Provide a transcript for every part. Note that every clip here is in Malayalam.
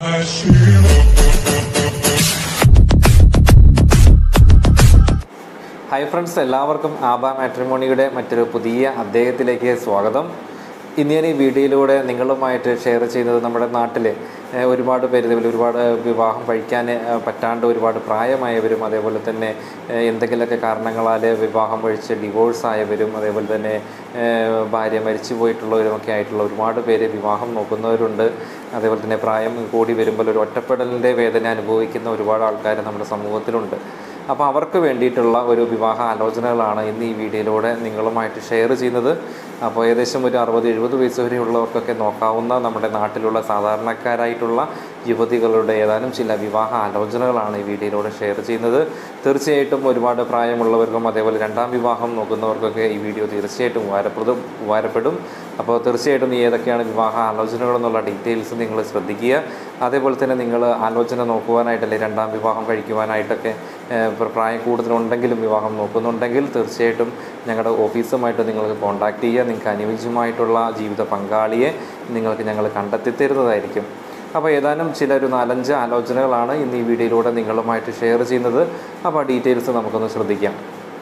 ഹായ് ഫ്രണ്ട്സ് എല്ലാവർക്കും ആബ മാട്രിമോണിയുടെ മറ്റൊരു പുതിയ അദ്ദേഹത്തിലേക്ക് സ്വാഗതം ഇന്ന് ഞാൻ ഈ വീഡിയോയിലൂടെ നിങ്ങളുമായിട്ട് ഷെയർ ചെയ്യുന്നത് നമ്മുടെ നാട്ടിൽ ഏഹ്, ഒരുപാട് പേര് ഇതേപോലെ ഒരുപാട് വിവാഹം കഴിക്കാൻ ഏഹ്, പറ്റാണ്ട് ഒരുപാട് പ്രായമായവരും അതേപോലെ തന്നെ ഏഹ്, എന്തെങ്കിലുമൊക്കെ കാരണങ്ങളാൽ വിവാഹം കഴിച്ച് ഡിവോഴ്സ് ആയവരും അതേപോലെ തന്നെ ഏഹ്, ഭാര്യ മരിച്ചു പോയിട്ടുള്ളവരും ഒക്കെ ആയിട്ടുള്ള ഒരുപാട് പേര് വിവാഹം നോക്കുന്നവരുണ്ട് അതേപോലെ തന്നെ പ്രായം കൂടി വരുമ്പോൾ ഒരു ഒറ്റപ്പെടലിൻ്റെ വേദന അനുഭവിക്കുന്ന ഒരുപാട് ആൾക്കാർ നമ്മുടെ സമൂഹത്തിലുണ്ട് അപ്പോൾ അവർക്ക് വേണ്ടിയിട്ടുള്ള ഒരു വിവാഹ ആലോചനകളാണ് ഇന്ന് ഈ വീഡിയോയിലൂടെ നിങ്ങളുമായിട്ട് ഷെയർ ചെയ്യുന്നത് അപ്പോൾ ഏകദേശം ഒരു അറുപത് എഴുപത് വയസ്സ് വരെയുള്ളവർക്കൊക്കെ നോക്കാവുന്ന നമ്മുടെ നാട്ടിലുള്ള സാധാരണക്കാരായിട്ടുള്ള യുവതികളുടെ ഏതാനും ചില വിവാഹ ആലോചനകളാണ് ഈ വീഡിയോയിലൂടെ ഷെയർ ചെയ്യുന്നത് തീർച്ചയായിട്ടും ഒരുപാട് പ്രായമുള്ളവർക്കും അതേപോലെ രണ്ടാം വിവാഹം നോക്കുന്നവർക്കൊക്കെ ഈ വീഡിയോ തീർച്ചയായിട്ടും ഉപകാരപ്രദം ഉപകാരപ്പെടും അപ്പോൾ തീർച്ചയായിട്ടും ഈ ഏതൊക്കെയാണ് വിവാഹ ആലോചനകൾ എന്നുള്ള ഡീറ്റെയിൽസ് നിങ്ങൾ ശ്രദ്ധിക്കുക അതേപോലെ തന്നെ നിങ്ങൾ ആലോചന നോക്കുവാനായിട്ടല്ലേ രണ്ടാം വിവാഹം കഴിക്കുവാനായിട്ടൊക്കെ ഏഹ്, ഇപ്പം പ്രായം കൂടുതലുണ്ടെങ്കിലും വിവാഹം നോക്കുന്നുണ്ടെങ്കിൽ തീർച്ചയായിട്ടും ഞങ്ങളുടെ ഓഫീസുമായിട്ട് നിങ്ങൾക്ക് കോൺടാക്റ്റ് ചെയ്യുക നിങ്ങൾക്ക് അനുയോജ്യമായിട്ടുള്ള ജീവിത പങ്കാളിയെ നിങ്ങൾക്ക് ഞങ്ങൾ കണ്ടെത്തി തരുന്നതായിരിക്കും അപ്പോൾ ഏതാനും ചില ഒരു നാലഞ്ച് ആലോചനകളാണ് ഇന്ന് ഈ വീഡിയോയിലൂടെ നിങ്ങളുമായിട്ട് ഷെയർ ചെയ്യുന്നത് അപ്പോൾ ആ ഡീറ്റെയിൽസ് നമുക്കൊന്ന് ശ്രദ്ധിക്കാം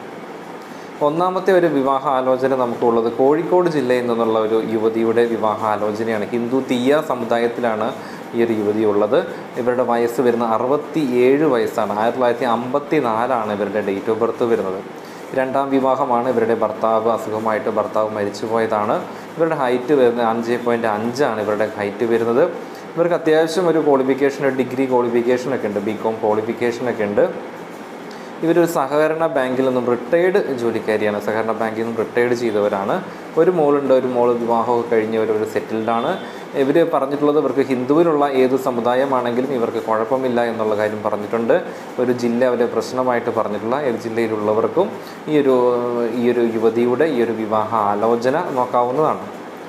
ഒന്നാമത്തെ ഒരു വിവാഹ ആലോചന നമുക്കുള്ളത് കോഴിക്കോട് ജില്ലയിൽ നിന്നുള്ള ഒരു യുവതിയുടെ വിവാഹ ആലോചനയാണ് ഹിന്ദു തീയ സമുദായത്തിലാണ് ഈ ഒരു യുവതി ഉള്ളത് ഇവരുടെ വയസ്സ് വരുന്ന അറുപത്തി ഏഴ് വയസ്സാണ് ആയിരത്തി തൊള്ളായിരത്തി അമ്പത്തി നാലാണ് ഇവരുടെ ഡേറ്റ് ഓഫ് ബർത്ത് വരുന്നത് രണ്ടാം വിവാഹമാണ് ഇവരുടെ ഭർത്താവ് അസുഖമായിട്ട് ഭർത്താവ് മരിച്ചുപോയതാണ് ഇവരുടെ ഹൈറ്റ് വരുന്നത് അഞ്ച് പോയിൻറ്റ് അഞ്ചാണ് ഇവരുടെ ഹൈറ്റ് വരുന്നത് ഇവർക്ക് അത്യാവശ്യം ഒരു ക്വാളിഫിക്കേഷൻ ഒരു ഡിഗ്രി ക്വാളിഫിക്കേഷൻ ഒക്കെ ഉണ്ട് ബി കോം ക്വാളിഫിക്കേഷൻ ഒക്കെ ഉണ്ട് ഇവരൊരു സഹകരണ ബാങ്കിൽ നിന്നും റിട്ടയേർഡ് ജോലിക്കാരിയാണ് സഹകരണ ബാങ്കിൽ നിന്നും റിട്ടയേർഡ് ചെയ്തവരാണ് ഒരു മോളുണ്ട് ഒരു മോൾ വിവാഹമൊക്കെ കഴിഞ്ഞവർ ഒരു സെറ്റിൽഡാണ് ഇവർ പറഞ്ഞിട്ടുള്ളത് ഇവർക്ക് ഹിന്ദുവിലുള്ള ഏത് സമുദായമാണെങ്കിലും ഇവർക്ക് കുഴപ്പമില്ല എന്നുള്ള കാര്യം പറഞ്ഞിട്ടുണ്ട് ഒരു ജില്ല അവരെ പ്രശ്നമായിട്ട് പറഞ്ഞിട്ടുള്ള ഏത് ജില്ലയിലുള്ളവർക്കും ഈ ഒരു ഈ ഒരു യുവതിയുടെ ഈ ഒരു വിവാഹ ആലോചന നോക്കാവുന്നതാണ്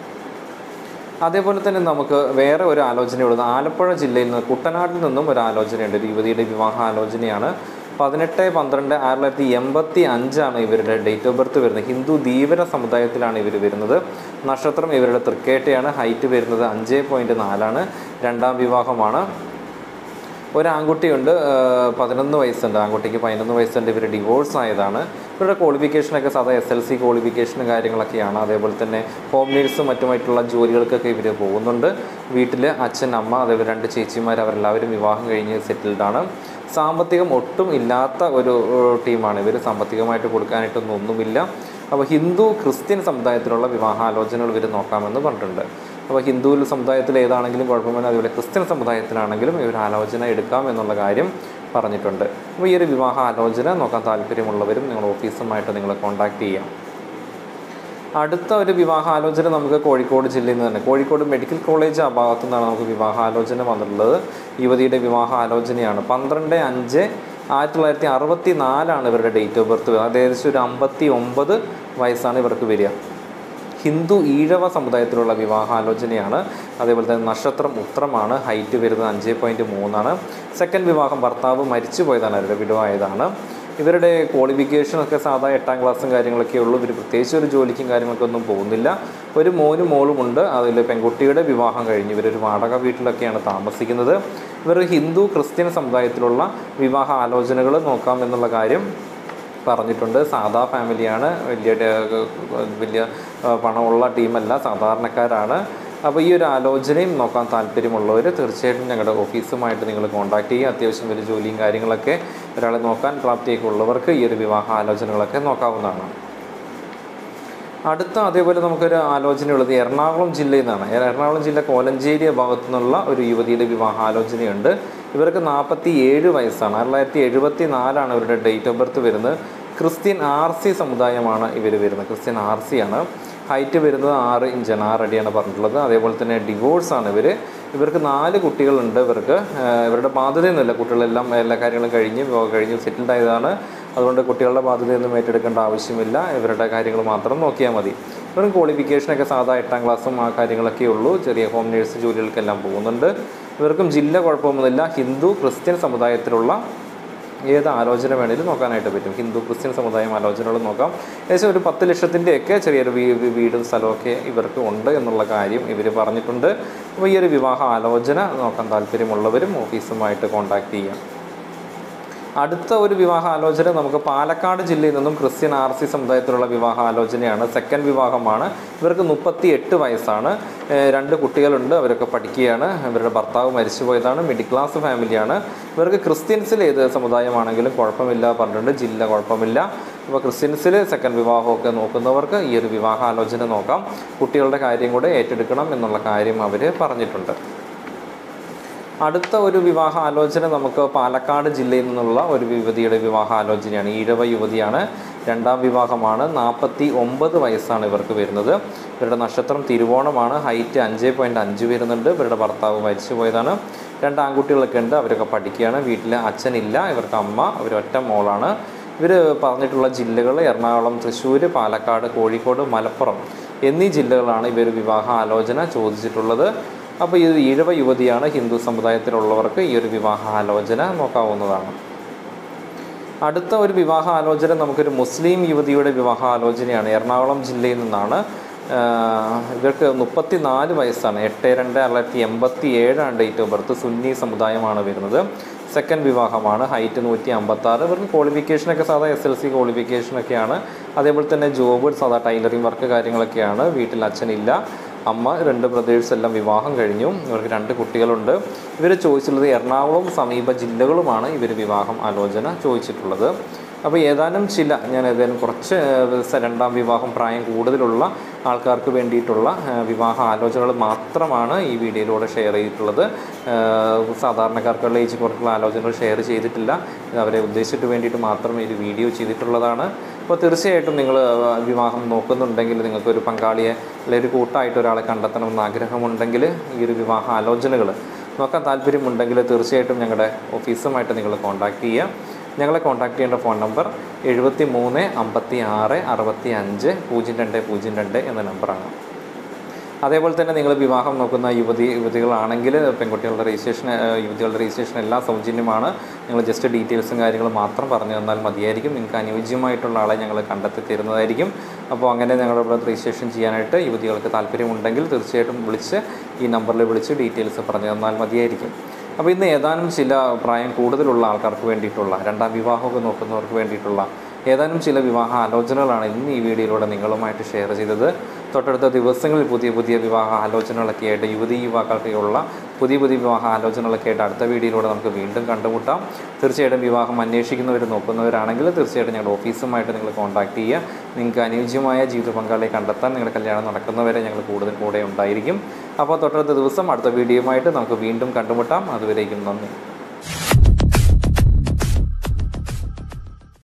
അതേപോലെ തന്നെ നമുക്ക് വേറെ ഒരു ആലോചനയുള്ളത് ആലപ്പുഴ ജില്ലയിൽ നിന്ന് കുട്ടനാട്ടിൽ നിന്നും ഒരു ആലോചനയുണ്ട് ഒരു യുവതിയുടെ വിവാഹ ആലോചനയാണ് പതിനെട്ട് പന്ത്രണ്ട് ആയിരത്തി തൊള്ളായിരത്തി എൺപത്തി അഞ്ചാണ് ഇവരുടെ ഡേറ്റ് ഓഫ് ബർത്ത് വരുന്നത് ഹിന്ദു ധീവര സമുദായത്തിലാണ് ഇവർ വരുന്നത് നക്ഷത്രം ഇവരുടെ തൃക്കേട്ടയാണ് ഹൈറ്റ് വരുന്നത് അഞ്ച് പോയിൻറ്റ് നാലാണ് രണ്ടാം വിവാഹമാണ് ഒരു ആൺകുട്ടിയുണ്ട് ആഹ് പതിനൊന്ന് വയസ്സുണ്ട് ആൺകുട്ടിക്ക് പതിനൊന്ന് വയസ്സുണ്ട് ഇവർ ഡിവോഴ്സ് ആയതാണ് ഇവരുടെ ക്വാളിഫിക്കേഷനൊക്കെ സാധാ എസ് എൽ സി ക്വാളിഫിക്കേഷനും കാര്യങ്ങളൊക്കെയാണ് അതേപോലെ തന്നെ ഹോം നേഴ്സും മറ്റുമായിട്ടുള്ള ജോലികൾക്കൊക്കെ ഇവർ പോകുന്നുണ്ട് വീട്ടിൽ അച്ഛൻ അമ്മ അതേപോലെ രണ്ട് ചേച്ചിമാർ അവരെല്ലാവരും വിവാഹം കഴിഞ്ഞ് സെറ്റിൽഡാണ് സാമ്പത്തികം ഒട്ടും ഇല്ലാത്ത ഒരു ഏഹ്, ടീമാണ് ഇവർ സാമ്പത്തികമായിട്ട് കൊടുക്കാനായിട്ടൊന്നും ഒന്നുമില്ല അപ്പോൾ ഹിന്ദു ക്രിസ്ത്യൻ സമുദായത്തിലുള്ള വിവാഹാലോചനകൾ ഇവർ നോക്കാമെന്ന് പറഞ്ഞിട്ടുണ്ട് അപ്പോൾ ഹിന്ദു സമുദായത്തിൽ ഏതാണെങ്കിലും കുഴപ്പമില്ല അതുപോലെ ക്രിസ്ത്യൻ സമുദായത്തിലാണെങ്കിലും ഇവർ ആലോചന എടുക്കാം എന്നുള്ള കാര്യം പറഞ്ഞിട്ടുണ്ട് അപ്പോൾ ഈ ഒരു വിവാഹ ആലോചന നോക്കാൻ താല്പര്യമുള്ളവരും നിങ്ങളുടെ ഓഫീസുമായിട്ട് നിങ്ങൾ കോൺടാക്റ്റ് ചെയ്യാം അടുത്ത ഒരു വിവാഹാലോചന നമുക്ക് കോഴിക്കോട് ജില്ലയിൽ നിന്ന് തന്നെ കോഴിക്കോട് മെഡിക്കൽ കോളേജ് ആ ഭാഗത്തു നിന്നാണ് നമുക്ക് വിവാഹാലോചന വന്നിട്ടുള്ളത് യുവതിയുടെ വിവാഹ ആലോചനയാണ് പന്ത്രണ്ട് അഞ്ച് ആയിരത്തി തൊള്ളായിരത്തി അറുപത്തി നാലാണ് ഇവരുടെ ഡേറ്റ് ഓഫ് ബർത്ത് അതായത് ഏകദേശം ഒരു അമ്പത്തി ഒമ്പത് വയസ്സാണ് ഇവർക്ക് വരിക ഹിന്ദു ഈഴവ സമുദായത്തിലുള്ള വിവാഹാലോചനയാണ് അതേപോലെ തന്നെ നക്ഷത്രം ഉത്രമാണ് ഹൈറ്റ് വരുന്നത് അഞ്ച് പോയിൻറ്റ് മൂന്നാണ് സെക്കൻഡ് വിവാഹം ഭർത്താവ് മരിച്ചു പോയതാണ് അവരുടെ വിടുവായതാണ് ഇവരുടെ ക്വാളിഫിക്കേഷൻ ഒക്കെ സാധാ എട്ടാം ക്ലാസ്സും കാര്യങ്ങളൊക്കെ ഉള്ളൂ ഇവർ പ്രത്യേകിച്ച് ഒരു ജോലിക്കും കാര്യങ്ങളൊക്കെ ഒന്നും പോകുന്നില്ല ഒരു മോനും മോളും ഉണ്ട് അതിൽ പെൺകുട്ടിയുടെ വിവാഹം കഴിഞ്ഞ് ഇവരൊരു വാടക വീട്ടിലൊക്കെയാണ് താമസിക്കുന്നത് ഇവർ ഹിന്ദു ക്രിസ്ത്യൻ സമുദായത്തിലുള്ള വിവാഹ ആലോചനകൾ നോക്കാം എന്നുള്ള കാര്യം പറഞ്ഞിട്ടുണ്ട് സാധാ ഫാമിലിയാണ് വലിയ ഡേ- വലിയ ആ, പണമുള്ള ടീമല്ല സാധാരണക്കാരാണ് അപ്പോൾ ഈ ഒരു ആലോചനയും നോക്കാൻ താല്പര്യമുള്ളവർ തീർച്ചയായിട്ടും ഞങ്ങളുടെ ഓഫീസുമായിട്ട് നിങ്ങൾ കോൺടാക്ട് ചെയ്യുക അത്യാവശ്യം വലിയ ജോലിയും കാര്യങ്ങളൊക്കെ ഒരാളെ നോക്കാൻ പ്രാപ്തിയൊക്കെ ഉള്ളവർക്ക് ഈ ഒരു വിവാഹ ആലോചനകളൊക്കെ നോക്കാവുന്നതാണ് അടുത്ത അതേപോലെ നമുക്കൊരു ആലോചനയുള്ളത് എറണാകുളം ജില്ലയിൽ നിന്നാണ് എ- എറണാകുളം ജില്ല കോലഞ്ചേരി ഭാഗത്തു നിന്നുള്ള ഒരു യുവതിയുടെ വിവാഹ ആലോചനയുണ്ട് ഇവർക്ക് നാൽപ്പത്തി ഏഴ് വയസ്സാണ് ആയിരത്തി തൊള്ളായിരത്തി എഴുപത്തി നാലാണ് ഇവരുടെ ഡേറ്റ് ഓഫ് ബർത്ത് വരുന്നത് ക്രിസ്ത്യൻ ആർ സി സമുദായമാണ് ഇവർ വരുന്നത് ക്രിസ്ത്യൻ ആർ സി ആണ് ഹൈറ്റ് വരുന്നത് ആറ് ഇഞ്ചാണ് ആറ് അടിയാണ് പറഞ്ഞിട്ടുള്ളത് അതേപോലെ തന്നെ ഡിവോഴ്സ് ആണ് ഇവർ ഇവർക്ക് നാല് കുട്ടികളുണ്ട് ഇവർക്ക് ആഹ് ഇവരുടെ ബാധ്യതയൊന്നുമില്ല കുട്ടികളെല്ലാം എല്ലാ കാര്യങ്ങളും കഴിഞ്ഞ് വിവാഹം കഴിഞ്ഞ് സെറ്റിൽഡ് ആയതാണ് അതുകൊണ്ട് കുട്ടികളുടെ ബാധ്യതയൊന്നും ഏറ്റെടുക്കേണ്ട ആവശ്യമില്ല ഇവരുടെ കാര്യങ്ങൾ മാത്രം നോക്കിയാൽ മതി ഇവരും ക്വാളിഫിക്കേഷനൊക്കെ സാധാ എട്ടാം ക്ലാസ്സും ആ കാര്യങ്ങളൊക്കെ ഉള്ളൂ ചെറിയ ഹോം നേഴ്സ് ജോലികൾക്കെല്ലാം പോകുന്നുണ്ട് ഇവർക്കും ജില്ല കുഴപ്പമൊന്നുമില്ല ഹിന്ദു ക്രിസ്ത്യൻ സമുദായത്തിലുള്ള ഏത് ആലോചന വേണേലും നോക്കാനായിട്ട് പറ്റും ഹിന്ദു ക്രിസ്ത്യൻ സമുദായം ആലോചനകൾ നോക്കാം ഏകദേശം ഒരു പത്ത് ലക്ഷത്തിൻ്റെയൊക്കെ ചെറിയൊരു വീ വീ- വീടും സ്ഥലമൊക്കെ ഇവർക്ക് ഉണ്ട് എന്നുള്ള കാര്യം ഇവർ പറഞ്ഞിട്ടുണ്ട് അപ്പോൾ ഈ ഒരു വിവാഹ ആലോചന നോക്കാൻ താല്പര്യമുള്ളവരും ഓഫീസുമായിട്ട് കോൺടാക്റ്റ് ചെയ്യാം അടുത്ത ഒരു വിവാഹ ആലോചന നമുക്ക് പാലക്കാട് ജില്ലയിൽ നിന്നും ക്രിസ്ത്യൻ ആർ സി സമുദായത്തിലുള്ള വിവാഹ ആലോചനയാണ് സെക്കൻഡ് വിവാഹമാണ് ഇവർക്ക് മുപ്പത്തി എട്ട് വയസ്സാണ് ഏഹ് രണ്ട് കുട്ടികളുണ്ട് അവരൊക്കെ പഠിക്കുകയാണ് ഇവരുടെ ഭർത്താവ് മരിച്ചുപോയതാണ് മിഡിൽ ക്ലാസ് ഫാമിലിയാണ് ഇവർക്ക് ക്രിസ്ത്യൻസിൽ ഏത് സമുദായമാണെങ്കിലും കുഴപ്പമില്ല പറഞ്ഞിട്ടുണ്ട് ജില്ല കുഴപ്പമില്ല അപ്പോൾ ക്രിസ്ത്യൻസിൽ സെക്കൻഡ് വിവാഹമൊക്കെ നോക്കുന്നവർക്ക് ഈ ഒരു വിവാഹ ആലോചന നോക്കാം കുട്ടികളുടെ കാര്യം കൂടെ ഏറ്റെടുക്കണം എന്നുള്ള കാര്യം അവർ പറഞ്ഞിട്ടുണ്ട് അടുത്ത ഒരു വിവാഹ ആലോചന നമുക്ക് പാലക്കാട് ജില്ലയിൽ നിന്നുള്ള ഒരു യുവതിയുടെ വിവാഹ ആലോചനയാണ് ഈഴവ യുവതിയാണ് രണ്ടാം വിവാഹമാണ് നാൽപ്പത്തി ഒമ്പത് വയസ്സാണ് ഇവർക്ക് വരുന്നത് ഇവരുടെ നക്ഷത്രം തിരുവോണമാണ് ഹൈറ്റ് അഞ്ച് പോയിൻറ്റ് അഞ്ച് വരുന്നുണ്ട് ഇവരുടെ ഭർത്താവ് മരിച്ചു പോയതാണ് രണ്ട് ആൺകുട്ടികളൊക്കെ ഉണ്ട് അവരൊക്കെ പഠിക്കുകയാണ് വീട്ടിൽ അച്ഛനില്ല ഇവർക്ക് അമ്മ അവർ ഒറ്റ മോളാണ് ഇവർ പറഞ്ഞിട്ടുള്ള ജില്ലകൾ എറണാകുളം തൃശ്ശൂർ പാലക്കാട് കോഴിക്കോട് മലപ്പുറം എന്നീ ജില്ലകളാണ് ഇവർ വിവാഹ ആലോചന ചോദിച്ചിട്ടുള്ളത് അപ്പോൾ ഇത് ഈഴവ യുവതിയാണ് ഹിന്ദു സമുദായത്തിലുള്ളവർക്ക് ഈ ഒരു വിവാഹ ആലോചന നോക്കാവുന്നതാണ് അടുത്ത ഒരു വിവാഹ ആലോചന നമുക്കൊരു മുസ്ലിം യുവതിയുടെ വിവാഹ ആലോചനയാണ് എറണാകുളം ജില്ലയിൽ നിന്നാണ് ആഹ് ഇവർക്ക് മുപ്പത്തി നാല് വയസ്സാണ് എട്ട് രണ്ട് തൊള്ളായിരത്തി എൺപത്തി ഏഴാണ് ഡേറ്റ് ഓഫ് ബർത്ത് സുന്നി സമുദായമാണ് വരുന്നത് സെക്കൻഡ് വിവാഹമാണ് ഹൈറ്റ് നൂറ്റി അമ്പത്താറ് ഇവർക്ക് ക്വാളിഫിക്കേഷനൊക്കെ സാധാ എസ് എൽ സി ക്വാളിഫിക്കേഷനൊക്കെയാണ് അതേപോലെ തന്നെ ജോബ് സാധാ ടൈലറിങ് വർക്ക് കാര്യങ്ങളൊക്കെയാണ് വീട്ടിൽ അച്ഛനില്ല അമ്മ രണ്ട് ബ്രദേഴ്സ് എല്ലാം വിവാഹം കഴിഞ്ഞു ഇവർക്ക് രണ്ട് കുട്ടികളുണ്ട് ഇവർ ചോദിച്ചിട്ടുള്ളത് എറണാകുളം സമീപ ജില്ലകളുമാണ് ഇവർ വിവാഹം ആലോചന ചോദിച്ചിട്ടുള്ളത് അപ്പോൾ ഏതാനും ചില ഞാൻ ഏതായാലും കുറച്ച് ഏഹ്, സ- രണ്ടാം വിവാഹം പ്രായം കൂടുതലുള്ള ആൾക്കാർക്ക് വേണ്ടിയിട്ടുള്ള ഏഹ്, വിവാഹ ആലോചനകൾ മാത്രമാണ് ഈ വീഡിയോയിലൂടെ ഷെയർ ചെയ്തിട്ടുള്ളത് ഏഹ്, സാധാരണക്കാർക്കുള്ള ഏജ് കുറച്ചുള്ള ആലോചനകൾ ഷെയർ ചെയ്തിട്ടില്ല ഇത് അവരെ ഉദ്ദേശിച്ചിട്ട് വേണ്ടിയിട്ട് മാത്രം ഈ ഒരു വീഡിയോ ചെയ്തിട്ടുള്ളതാണ് അപ്പോൾ തീർച്ചയായിട്ടും നിങ്ങൾ വിവാഹം നോക്കുന്നുണ്ടെങ്കിൽ നിങ്ങൾക്കൊരു പങ്കാളിയെ അല്ലെങ്കിൽ ഒരു കൂട്ടായിട്ട് ഒരാളെ കണ്ടെത്തണമെന്ന് ആഗ്രഹമുണ്ടെങ്കിൽ ഈ ഒരു വിവാഹ ആലോചനകൾ നോക്കാൻ താല്പര്യമുണ്ടെങ്കിൽ തീർച്ചയായിട്ടും ഞങ്ങളുടെ ഓഫീസുമായിട്ട് നിങ്ങൾ കോൺടാക്റ്റ് ചെയ്യുക ഞങ്ങളെ കോൺടാക്ട് ചെയ്യേണ്ട ഫോൺ നമ്പർ എഴുപത്തി മൂന്ന് അമ്പത്തി ആറ് അറുപത്തി അഞ്ച് പൂജ്യം രണ്ട് പൂജ്യം രണ്ട് എന്ന നമ്പറാണ് അതേപോലെ തന്നെ നിങ്ങൾ വിവാഹം നോക്കുന്ന യുവതി യുവതികളാണെങ്കിൽ പെൺകുട്ടികളുടെ രജിസ്ട്രേഷൻ ഏഹ്, യുവതികളുടെ രജിസ്ട്രേഷൻ എല്ലാം സൗജന്യമാണ് നിങ്ങൾ ജസ്റ്റ് ഡീറ്റെയിൽസും കാര്യങ്ങളും മാത്രം പറഞ്ഞു തന്നാൽ മതിയായിരിക്കും നിങ്ങൾക്ക് അനുയോജ്യമായിട്ടുള്ള ആളെ ഞങ്ങൾ കണ്ടെത്തി തരുന്നതായിരിക്കും അപ്പോൾ അങ്ങനെ ഞങ്ങളുടെ ഇവിടെ രജിസ്ട്രേഷൻ ചെയ്യാനായിട്ട് യുവതികൾക്ക് താല്പര്യമുണ്ടെങ്കിൽ തീർച്ചയായിട്ടും വിളിച്ച് ഈ നമ്പറിൽ വിളിച്ച് ഡീറ്റെയിൽസ് പറഞ്ഞു തന്നാൽ മതിയായിരിക്കും അപ്പോൾ ഇന്ന് ഏതാനും ചില പ്രായം കൂടുതലുള്ള ആൾക്കാർക്ക് വേണ്ടിയിട്ടുള്ള രണ്ടാം വിവാഹമൊക്കെ നോക്കുന്നവർക്ക് വേണ്ടിയിട്ടുള്ള ഏതാനും ചില വിവാഹ ആലോചനകളാണ് ഇന്ന് ഈ വീഡിയോയിലൂടെ നിങ്ങളുമായിട്ട് ഷെയർ ചെയ്തത് തൊട്ടടുത്ത ദിവസങ്ങളിൽ പുതിയ പുതിയ വിവാഹ ആലോചനകളൊക്കെ ആയിട്ട് യുവതി യുവാക്കൾക്കുള്ള പുതിയ പുതിയ വിവാഹ ആലോചനകളൊക്കെ ആയിട്ട് അടുത്ത വീഡിയോയിലൂടെ നമുക്ക് വീണ്ടും കണ്ടുമുട്ടാം തീർച്ചയായിട്ടും വിവാഹം അന്വേഷിക്കുന്നവർ നോക്കുന്നവരാണെങ്കിൽ തീർച്ചയായിട്ടും ഞങ്ങളുടെ ഓഫീസുമായിട്ട് നിങ്ങൾ കോൺടാക്ട് ചെയ്യുക നിങ്ങൾക്ക് അനുയോജ്യമായ ജീവിത പങ്കാളിയെ കണ്ടെത്താൻ നിങ്ങളുടെ കല്യാണം നടക്കുന്നവരെ ഞങ്ങൾ കൂടുതൽ കൂടെ ഉണ്ടായിരിക്കും അപ്പോൾ തൊട്ടടുത്ത ദിവസം അടുത്ത വീഡിയോയുമായിട്ട് നമുക്ക് വീണ്ടും കണ്ടുമുട്ടാം അതുവരേക്കും നന്ദി